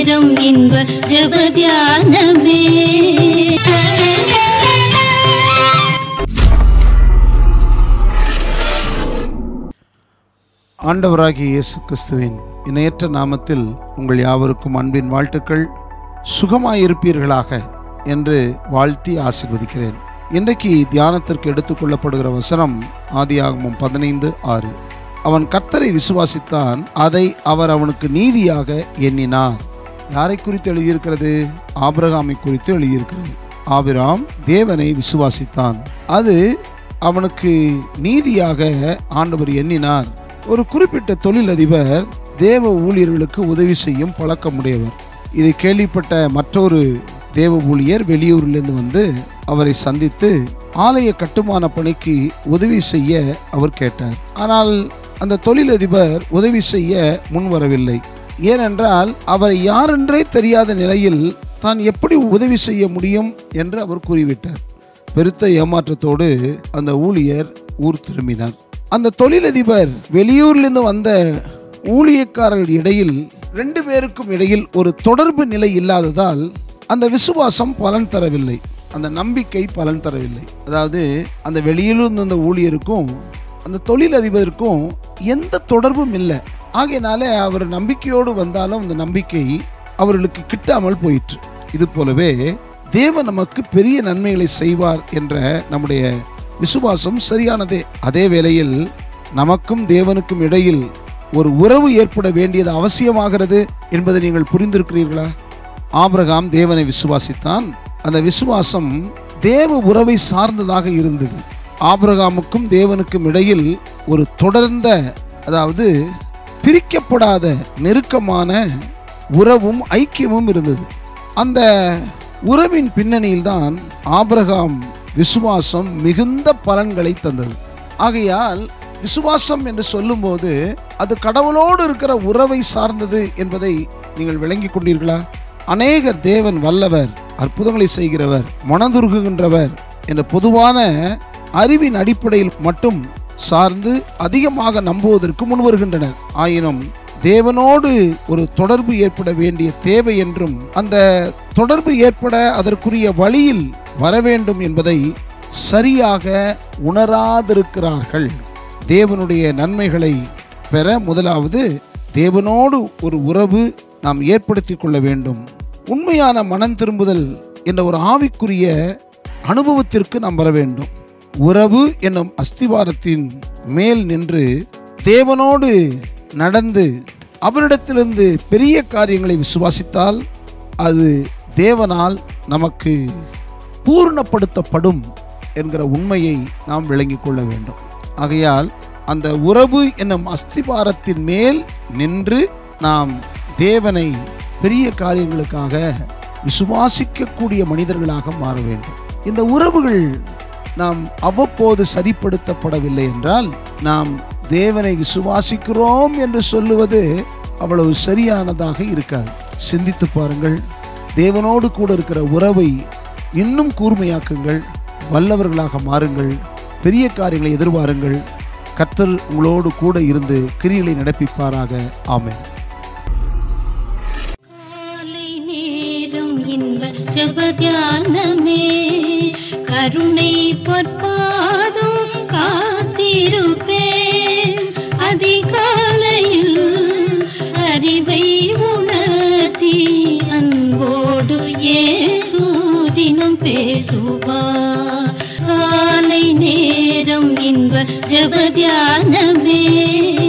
நேரம் இன்ப ஜபத்தியானமே ஆண்டவராகிய இயேசு கிறிஸ்துவின் இணையற்ற நாமத்தில் உங்கள் யாவருக்கும் அன்பின் வாழ்த்துக்கள் சுகமாயிருப்பீர்களாக என்று வாழ்த்தி ஆசிர்வதிக்கிறேன் இன்றைக்கு தியானத்திற்கு எடுத்துக்கொள்ளப்படுகிற வசனம் ஆதியாகமம் பதினைந்து ஆறு அவன் கர்த்தரை விசுவாசித்தான் அதை அவர் அவனுக்கு நீதியாக எண்ணினார் யாரை குறித்து எழுதியிருக்கிறது ஆபிரகாமை குறித்து எழுதியிருக்கிறது ஆபிராம் தேவனை விசுவாசித்தான் அது அவனுக்கு நீதியாக ஆண்டவர் எண்ணினார் ஒரு குறிப்பிட்ட தொழிலதிபர் தேவ ஊழியர்களுக்கு உதவி செய்யும் பழக்கமுடையவர் இதை கேள்விப்பட்ட மற்றொரு தேவ ஊழியர் வெளியூரிலிருந்து வந்து அவரை சந்தித்து ஆலய கட்டுமான பணிக்கு உதவி செய்ய அவர் கேட்டார் ஆனால் அந்த தொழிலதிபர் உதவி செய்ய முன்வரவில்லை ஏனென்றால் அவரை யாரென்றே தெரியாத நிலையில் தான் எப்படி உதவி செய்ய முடியும் என்று அவர் கூறிவிட்டார் பெருத்த ஏமாற்றத்தோடு அந்த ஊழியர் ஊர் திரும்பினார் அந்த தொழிலதிபர் வெளியூர்லேருந்து வந்த ஊழியக்காரர்கள் இடையில் ரெண்டு பேருக்கும் இடையில் ஒரு தொடர்பு நிலை இல்லாததால் அந்த விசுவாசம் பலன் தரவில்லை அந்த நம்பிக்கை பலன் தரவில்லை அதாவது அந்த வெளியிலிருந்து வந்த ஊழியருக்கும் அந்த தொழிலதிபருக்கும் எந்த தொடர்பும் இல்லை ஆகையினாலே அவர் நம்பிக்கையோடு வந்தாலும் அந்த நம்பிக்கை அவர்களுக்கு கிட்டாமல் போயிற்று இது போலவே தேவன் நமக்கு பெரிய நன்மைகளை செய்வார் என்ற நம்முடைய விசுவாசம் சரியானதே அதே வேளையில் நமக்கும் தேவனுக்கும் இடையில் ஒரு உறவு ஏற்பட வேண்டியது அவசியமாகிறது என்பதை நீங்கள் புரிந்திருக்கிறீர்களா ஆபிரகாம் தேவனை விசுவாசித்தான் அந்த விசுவாசம் தேவ உறவை சார்ந்ததாக இருந்தது ஆபிரகாமுக்கும் தேவனுக்கும் இடையில் ஒரு தொடர்ந்த அதாவது பிரிக்கப்படாத நெருக்கமான உறவும் ஐக்கியமும் இருந்தது அந்த உறவின் பின்னணியில்தான் ஆபிரகாம் விசுவாசம் மிகுந்த பலன்களை தந்தது ஆகையால் விசுவாசம் என்று சொல்லும்போது அது கடவுளோடு இருக்கிற உறவை சார்ந்தது என்பதை நீங்கள் விளங்கிக் கொண்டீர்களா அநேகர் தேவன் வல்லவர் அற்புதங்களை செய்கிறவர் மனதுருகுகின்றவர் என்ற பொதுவான அறிவின் அடிப்படையில் மட்டும் சார்ந்து அதிகமாக நம்புவதற்கு முன்வருகின்றனர் ஆயினும் தேவனோடு ஒரு தொடர்பு ஏற்பட வேண்டிய தேவை என்றும் அந்த தொடர்பு ஏற்பட அதற்குரிய வழியில் வர வேண்டும் என்பதை சரியாக உணராதிருக்கிறார்கள் தேவனுடைய நன்மைகளை பெற முதலாவது தேவனோடு ஒரு உறவு நாம் ஏற்படுத்தி கொள்ள வேண்டும் உண்மையான மனம் திரும்புதல் என்ற ஒரு ஆவிக்குரிய அனுபவத்திற்கு நாம் வர வேண்டும் உறவு என்னும் அஸ்திவாரத்தின் மேல் நின்று தேவனோடு நடந்து அவரிடத்திலிருந்து பெரிய காரியங்களை விசுவாசித்தால் அது தேவனால் நமக்கு பூர்ணப்படுத்தப்படும் என்கிற உண்மையை நாம் விளங்கிக் கொள்ள வேண்டும் ஆகையால் அந்த உறவு என்னும் அஸ்திபாரத்தின் மேல் நின்று நாம் தேவனை பெரிய காரியங்களுக்காக விசுவாசிக்கக்கூடிய மனிதர்களாக மாற வேண்டும் இந்த உறவுகள் நாம் அவ்வப்போது சரிப்படுத்தப்படவில்லை என்றால் நாம் தேவனை விசுவாசிக்கிறோம் என்று சொல்லுவது அவ்வளவு சரியானதாக இருக்காது சிந்தித்து பாருங்கள் தேவனோடு கூட இருக்கிற உறவை இன்னும் கூர்மையாக்குங்கள் வல்லவர்களாக மாறுங்கள் பெரிய காரியங்களை எதிர்பாருங்கள் கர்த்தர் உங்களோடு கூட இருந்து கிரிகளை நடப்பிப்பாராக ஆமென் காலை நேரம் இன்ப ஜபத்தியானமே கருணை பொற்பாதம் காத்திருப்பேன் அதிகாலையில் அறிவை உணர்த்தி அன்போடு ஏசு தினம் பேசுவார் காலை நேரம் இன்ப ஜபத்தியானமே